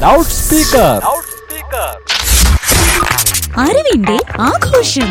loud speaker അറിവിന്റെ ആഘോഷം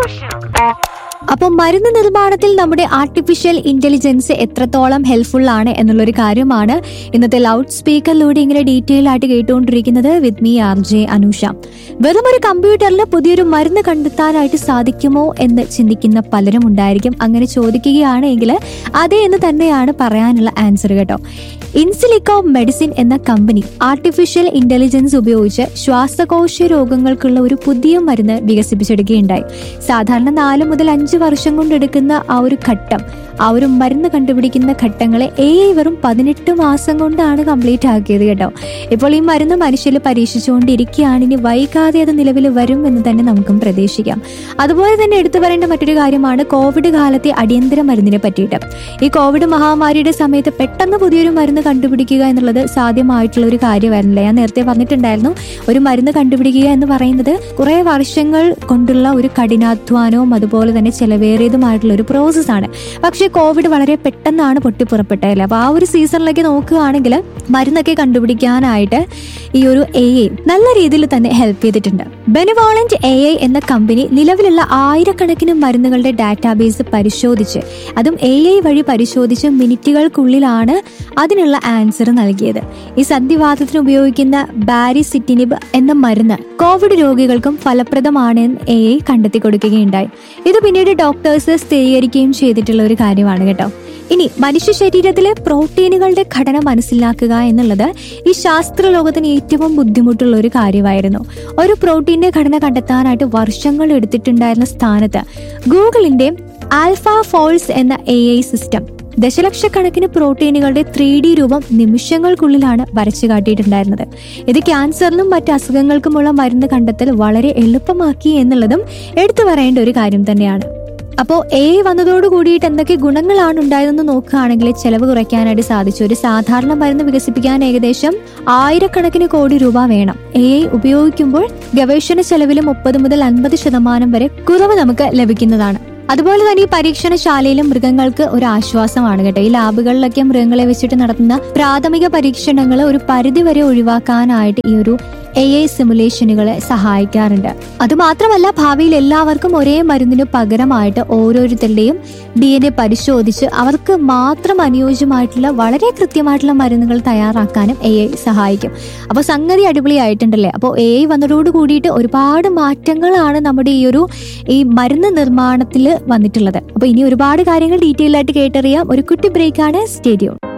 അപ്പോൾ മരുന്ന് നിർമ്മാണത്തിൽ നമ്മുടെ ആർട്ടിഫിഷ്യൽ ഇന്റലിജൻസ് എത്രത്തോളം ഹെൽപ്ഫുൾ ആണ് എന്നുള്ളൊരു കാര്യമാണ് ഇന്നത്തെ ലൗഡ് സ്പീക്കറിലൂടെ ഇങ്ങനെ ഡീറ്റെയിൽ ആയിട്ട് കേട്ടുകൊണ്ടിരിക്കുന്നത് with me R J Anusha വെറും ഒരു കമ്പ്യൂട്ടറിൽ പുതിയൊരു മരുന്ന് കണ്ടെത്താനായിട്ട് സാധിക്കുമോ എന്ന് ചിന്തിക്കുന്ന പലരും ഉണ്ടായിരിക്കും അങ്ങനെ ചോദിക്കുകയാണെങ്കിൽ അതെ എന്ന് തന്നെയാണ് പറയാനുള്ള ആൻസർ കേട്ടോ ഇൻസിലിക്കോ മെഡിസിൻ എന്ന കമ്പനി ആർട്ടിഫിഷ്യൽ ഇന്റലിജൻസ് ഉപയോഗിച്ച് ശ്വാസകോശ രോഗങ്ങൾക്കുള്ള ഒരു പുതിയ മരുന്ന് വികസിപ്പിച്ചെടുക്കുകയുണ്ടായി സാധാരണ നാല് മുതൽ അഞ്ച് വർഷം കൊണ്ടെടുക്കുന്ന ആ ഒരു ഘട്ടം ആ ഒരു മരുന്ന് കണ്ടുപിടിക്കുന്ന ഘട്ടങ്ങളെ ഏ വെറും പതിനെട്ട് മാസം കൊണ്ടാണ് കംപ്ലീറ്റ് ആക്കിയത് കേട്ടോ ഇപ്പോൾ ഈ മരുന്ന് മനുഷ്യരിൽ പരീക്ഷിച്ചുകൊണ്ടിരിക്കുകയാണ് ഇനി വൈകാതെ അത് നിലവിൽ വരും എന്ന് തന്നെ നമുക്കും പ്രതീക്ഷിക്കാം അതുപോലെ തന്നെ എടുത്തു പറയേണ്ട മറ്റൊരു കാര്യമാണ് കോവിഡ് കാലത്തെ അടിയന്തര മരുന്നിനെ പറ്റിയിട്ട് ഈ കോവിഡ് മഹാമാരിയുടെ സമയത്ത് പെട്ടെന്ന് പുതിയൊരു മരുന്ന് കണ്ടുപിടിക്കുക എന്നുള്ളത് സാധ്യമായിട്ടുള്ള ഒരു കാര്യമായിരുന്നില്ല ഞാൻ നേരത്തെ പറഞ്ഞിട്ടുണ്ടായിരുന്നു ഒരു മരുന്ന് കണ്ടുപിടിക്കുക എന്ന് പറയുന്നത് കുറെ വർഷങ്ങൾ കൊണ്ടുള്ള ഒരു കഠിനാധ്വാനവും അതുപോലെ തന്നെ ചെലവേറിയതുമായിട്ടുള്ള ഒരു പ്രോസസ്സാണ് പക്ഷേ കോവിഡ് വളരെ പെട്ടെന്നാണ് പൊട്ടിപ്പുറപ്പെട്ടതല്ലേ അപ്പൊ ആ ഒരു സീസണിലേക്ക് നോക്കുകയാണെങ്കിൽ മരുന്നൊക്കെ കണ്ടുപിടിക്കാനായിട്ട് ഈ ഒരു എ ഐ നല്ല രീതിയിൽ തന്നെ ഹെൽപ്പ് ചെയ്തിട്ടുണ്ട് ബെനവോളന്റ് എ ഐ എന്ന കമ്പനി നിലവിലുള്ള ആയിരക്കണക്കിന് മരുന്നുകളുടെ ഡാറ്റാബേസ് പരിശോധിച്ച് അതും എ ഐ വഴി പരിശോധിച്ച് മിനിറ്റുകൾക്കുള്ളിലാണ് അതിനുള്ള ആൻസർ നൽകിയത് ഈ സന്ധിവാതത്തിന് ഉപയോഗിക്കുന്ന ബാരിസിറ്റിനിബ് എന്ന മരുന്ന് കോവിഡ് രോഗികൾക്കും ഫലപ്രദമാണ് എന്ന് എ ഐ കണ്ടെത്തി കൊടുക്കുകയുണ്ടായി ഇത് പിന്നീട് ഡോക്ടേഴ്സ് സ്ഥിരീകരിക്കുകയും ചെയ്തിട്ടുള്ള ഒരു കാര്യമാണ് കേട്ടോ ഇനി മനുഷ്യ ശരീരത്തിലെ പ്രോട്ടീനുകളുടെ ഘടന മനസ്സിലാക്കുക എന്നുള്ളത് ഈ ശാസ്ത്ര ലോകത്തിന് ഏറ്റവും ബുദ്ധിമുട്ടുള്ള ഒരു കാര്യമായിരുന്നു ഒരു പ്രോട്ടീന്റെ ഘടന കണ്ടെത്താനായിട്ട് വർഷങ്ങൾ എടുത്തിട്ടുണ്ടായിരുന്ന സ്ഥാനത്ത് ഗൂഗിളിന്റെ ആൽഫ ഫോൾസ് എന്ന എ ഐ സിസ്റ്റം ദശലക്ഷക്കണക്കിന് പ്രോട്ടീനുകളുടെ ത്രീ ഡി രൂപം നിമിഷങ്ങൾക്കുള്ളിലാണ് വരച്ചു കാട്ടിയിട്ടുണ്ടായിരുന്നത് ഇത് ക്യാൻസറിനും മറ്റ് അസുഖങ്ങൾക്കുമുള്ള മരുന്ന് കണ്ടെത്തൽ വളരെ എളുപ്പമാക്കി എന്നുള്ളതും എടുത്തു പറയേണ്ട ഒരു കാര്യം തന്നെയാണ് അപ്പോൾ എ വന്നതോട് കൂടിയിട്ട് എന്തൊക്കെ ഗുണങ്ങളാണ് ഉണ്ടായതെന്ന് നോക്കുകയാണെങ്കിൽ ചെലവ് കുറയ്ക്കാനായിട്ട് സാധിച്ചു ഒരു സാധാരണ മരുന്ന് വികസിപ്പിക്കാൻ ഏകദേശം ആയിരക്കണക്കിന് കോടി രൂപ വേണം എ ഉപയോഗിക്കുമ്പോൾ ഗവേഷണ ചെലവിൽ മുപ്പത് മുതൽ അൻപത് ശതമാനം വരെ കുറവ് നമുക്ക് ലഭിക്കുന്നതാണ് അതുപോലെ തന്നെ ഈ പരീക്ഷണശാലയിലും മൃഗങ്ങൾക്ക് ഒരു ആശ്വാസമാണ് കേട്ടോ ഈ ലാബുകളിലൊക്കെ മൃഗങ്ങളെ വെച്ചിട്ട് നടത്തുന്ന പ്രാഥമിക പരീക്ഷണങ്ങൾ ഒരു പരിധി വരെ ഒഴിവാക്കാനായിട്ട് ഈ ഒരു എ ഐ സിമുലേഷനുകളെ സഹായിക്കാറുണ്ട് അതുമാത്രമല്ല ഭാവിയിൽ എല്ലാവർക്കും ഒരേ മരുന്നിന് പകരമായിട്ട് ഓരോരുത്തരുടെയും ഡി എൻ എ പരിശോധിച്ച് അവർക്ക് മാത്രം അനുയോജ്യമായിട്ടുള്ള വളരെ കൃത്യമായിട്ടുള്ള മരുന്നുകൾ തയ്യാറാക്കാനും എ ഐ സഹായിക്കും അപ്പോൾ സംഗതി അടിപൊളിയായിട്ടുണ്ടല്ലേ അപ്പോൾ എ ഐ വന്നതോട് കൂടിയിട്ട് ഒരുപാട് മാറ്റങ്ങളാണ് നമ്മുടെ ഈ ഒരു ഈ മരുന്ന് നിർമ്മാണത്തിൽ വന്നിട്ടുള്ളത് അപ്പോൾ ഇനി ഒരുപാട് കാര്യങ്ങൾ ഡീറ്റെയിൽ ആയിട്ട് കേട്ടറിയാം ഒരു കുട്ടി ബ്രേക്കാണ് സ്റ്റേഡിയം